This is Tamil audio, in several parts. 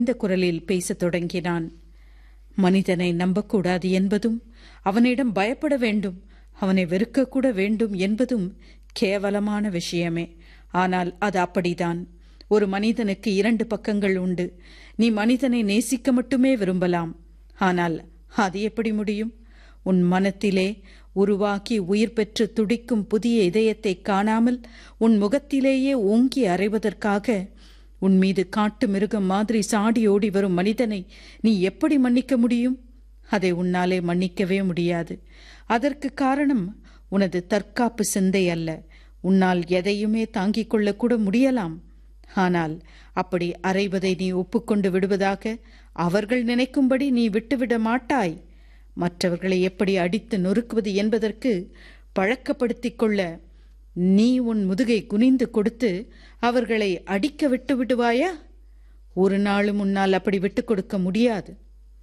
இந்த குரலில் பேசத் தொடங்கினான் மனிதனை நம்பக்கூடாது என்பதும் அவனிடம் பயப்பட வேண்டும் அவனை வெறுக்கக்கூட வேண்டும் என்பதும் கேவலமான விஷயமே ஆனால் அது அப்படிதான் ஒரு மனிதனுக்கு இரண்டு பக்கங்கள் உண்டு நீ மனிதனை நேசிக்க மட்டுமே விரும்பலாம் ஆனால் அது எப்படி முடியும் உன் மனத்திலே உருவாக்கி உயிர் பெற்று துடிக்கும் புதிய இதயத்தை காணாமல் உன் முகத்திலேயே ஓங்கி அறைவதற்காக உன் மீது காட்டு மிருகம் மாதிரி சாடி ஓடி வரும் மனிதனை நீ எப்படி மன்னிக்க முடியும் அதை உன்னாலே மன்னிக்கவே முடியாது அதற்கு காரணம் உனது தற்காப்பு சிந்தை அல்ல உன்னால் எதையுமே தாங்கிக் கொள்ளக்கூட முடியலாம் ஆனால் அப்படி அறைவதை நீ ஒப்புக்கொண்டு விடுவதாக அவர்கள் நினைக்கும்படி நீ விட்டுவிட மாட்டாய் மற்றவர்களை எப்படி அடித்து நொறுக்குவது என்பதற்கு பழக்கப்படுத்திக் கொள்ள நீ உன் முதுகை குனிந்து கொடுத்து அவர்களை அடிக்க விட்டு விடுவாயா ஒரு நாளும் உன்னால் அப்படி விட்டுக் கொடுக்க முடியாது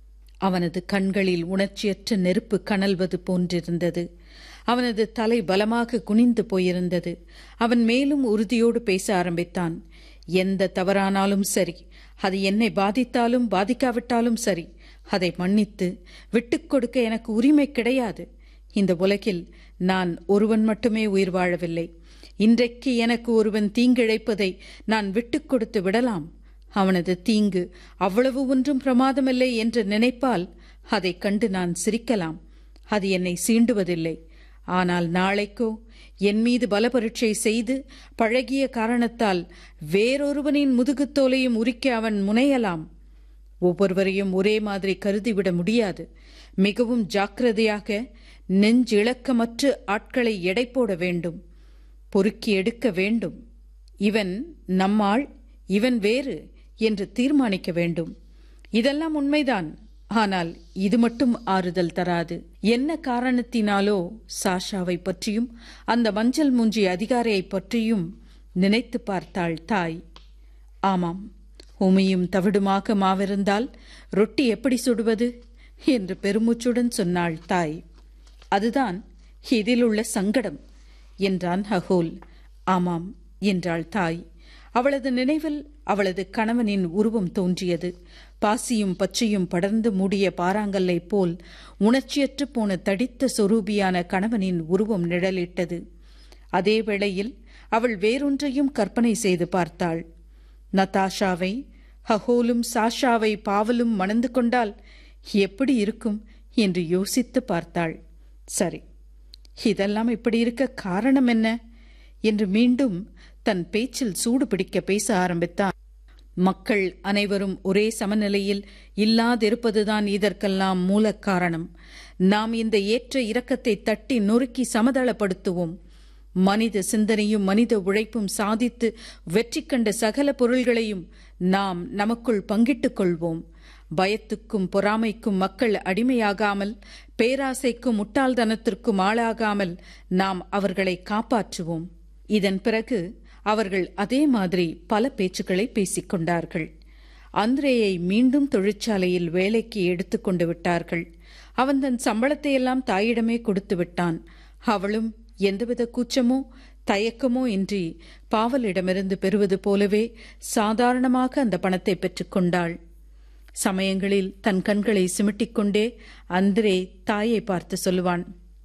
அவனது கண்களில் உணர்ச்சியற்ற நெருப்பு கனல்வது போன்றிருந்தது அவனது தலை பலமாக குனிந்து போயிருந்தது அவன் மேலும் உறுதியோடு பேச ஆரம்பித்தான் எந்த தவறானாலும் சரி அது என்னை பாதித்தாலும் பாதிக்காவிட்டாலும் சரி அதை மன்னித்து விட்டுக் கொடுக்க எனக்கு உரிமை கிடையாது இந்த உலகில் நான் ஒருவன் மட்டுமே உயிர் வாழவில்லை இன்றைக்கு எனக்கு ஒருவன் தீங்கிழைப்பதை நான் விட்டுக் கொடுத்து விடலாம் அவனது தீங்கு அவ்வளவு ஒன்றும் பிரமாதமில்லை என்று நினைப்பால் அதைக் கண்டு நான் சிரிக்கலாம் அது என்னை சீண்டுவதில்லை ஆனால் நாளைக்கோ என் மீது பலபரீட்சை செய்து பழகிய காரணத்தால் வேறொருவனின் முதுகுத்தோலையும் உரிக்க அவன் முனையலாம் ஒவ்வொருவரையும் ஒரே மாதிரி கருதிவிட முடியாது மிகவும் ஜாக்கிரதையாக நெஞ்சிழக்கமற்று ஆட்களை எடை போட வேண்டும் பொறுக்கி எடுக்க வேண்டும் இவன் நம்மாள் இவன் வேறு என்று தீர்மானிக்க வேண்டும் இதெல்லாம் உண்மைதான் ஆனால் இது மட்டும் ஆறுதல் தராது என்ன காரணத்தினாலோ சாஷாவை பற்றியும் அந்த மஞ்சள் மூஞ்சி அதிகாரியை பற்றியும் நினைத்து பார்த்தாள் தாய் ஆமாம் உமையும் தவிடுமாக மாவிருந்தால் ரொட்டி எப்படி சுடுவது என்று பெருமூச்சுடன் சொன்னாள் தாய் அதுதான் இதில் உள்ள சங்கடம் என்றான் ஹகோல் ஆமாம் என்றாள் தாய் அவளது நினைவில் அவளது கணவனின் உருவம் தோன்றியது பாசியும் பச்சையும் படர்ந்து மூடிய பாறாங்கல்லை போல் உணர்ச்சியற்று போன தடித்த சொரூபியான கணவனின் உருவம் நிழலிட்டது அதே வேளையில் அவள் வேறொன்றையும் கற்பனை செய்து பார்த்தாள் நதாஷாவை ஹஹோலும் சாஷாவை பாவலும் மணந்து கொண்டால் எப்படி இருக்கும் என்று யோசித்து பார்த்தாள் சரி இதெல்லாம் இப்படி இருக்க காரணம் என்ன என்று மீண்டும் தன் பேச்சில் சூடு பிடிக்க பேச ஆரம்பித்தான் மக்கள் அனைவரும் ஒரே சமநிலையில் இல்லாதிருப்பதுதான் இதற்கெல்லாம் மூல காரணம் நாம் இந்த ஏற்ற இரக்கத்தை தட்டி நொறுக்கி சமதளப்படுத்துவோம் மனித சிந்தனையும் மனித உழைப்பும் சாதித்து வெற்றி கண்ட சகல பொருள்களையும் நாம் நமக்குள் பங்கிட்டுக் கொள்வோம் பயத்துக்கும் பொறாமைக்கும் மக்கள் அடிமையாகாமல் பேராசைக்கும் முட்டாள்தனத்திற்கும் ஆளாகாமல் நாம் அவர்களை காப்பாற்றுவோம் இதன் பிறகு அவர்கள் அதே மாதிரி பல பேச்சுக்களை பேசிக் கொண்டார்கள் அந்திரேயை மீண்டும் தொழிற்சாலையில் வேலைக்கு எடுத்துக்கொண்டு விட்டார்கள் அவன் தன் சம்பளத்தை எல்லாம் தாயிடமே கொடுத்து விட்டான் அவளும் எந்தவித கூச்சமோ தயக்கமோ இன்றி பாவலிடமிருந்து பெறுவது போலவே சாதாரணமாக அந்த பணத்தை பெற்றுக்கொண்டாள் சமயங்களில் தன் கண்களை சிமிட்டிக்கொண்டே அந்திரே தாயை பார்த்து சொல்லுவான்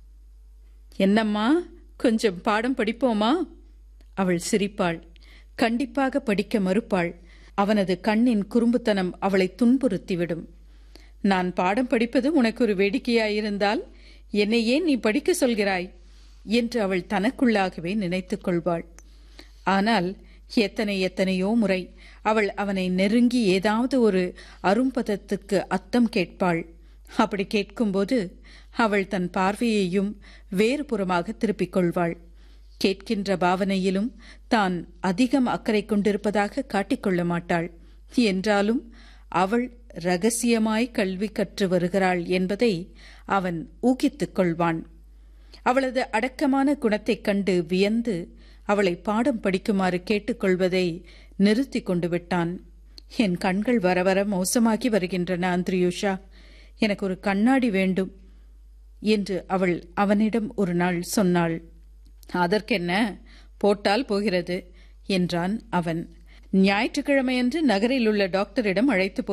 என்னம்மா கொஞ்சம் பாடம் படிப்போமா அவள் சிரிப்பாள் கண்டிப்பாக படிக்க மறுப்பாள் அவனது கண்ணின் குறும்புத்தனம் அவளை துன்புறுத்திவிடும் நான் பாடம் படிப்பது உனக்கு ஒரு வேடிக்கையாயிருந்தால் என்னை ஏன் நீ படிக்க சொல்கிறாய் என்று அவள் தனக்குள்ளாகவே நினைத்துக் கொள்வாள் ஆனால் எத்தனை எத்தனையோ முறை அவள் அவனை நெருங்கி ஏதாவது ஒரு அரும்பதத்துக்கு அர்த்தம் கேட்பாள் அப்படி கேட்கும்போது அவள் தன் பார்வையையும் வேறு புறமாக திருப்பிக் கொள்வாள் கேட்கின்ற பாவனையிலும் தான் அதிகம் அக்கறை கொண்டிருப்பதாக காட்டிக்கொள்ள மாட்டாள் என்றாலும் அவள் ரகசியமாய் கல்வி கற்று வருகிறாள் என்பதை அவன் ஊகித்துக் கொள்வான் அவளது அடக்கமான குணத்தைக் கண்டு வியந்து அவளை பாடம் படிக்குமாறு கேட்டுக்கொள்வதை நிறுத்தி கொண்டு விட்டான் என் கண்கள் வர வர மோசமாகி வருகின்றன அந்திரியூஷா எனக்கு ஒரு கண்ணாடி வேண்டும் என்று அவள் அவனிடம் ஒரு நாள் சொன்னாள் அதற்கென்ன போட்டால் போகிறது என்றான் அவன் ஞாயிற்றுக்கிழமையன்று நகரில் உள்ள டாக்டரிடம் அழைத்து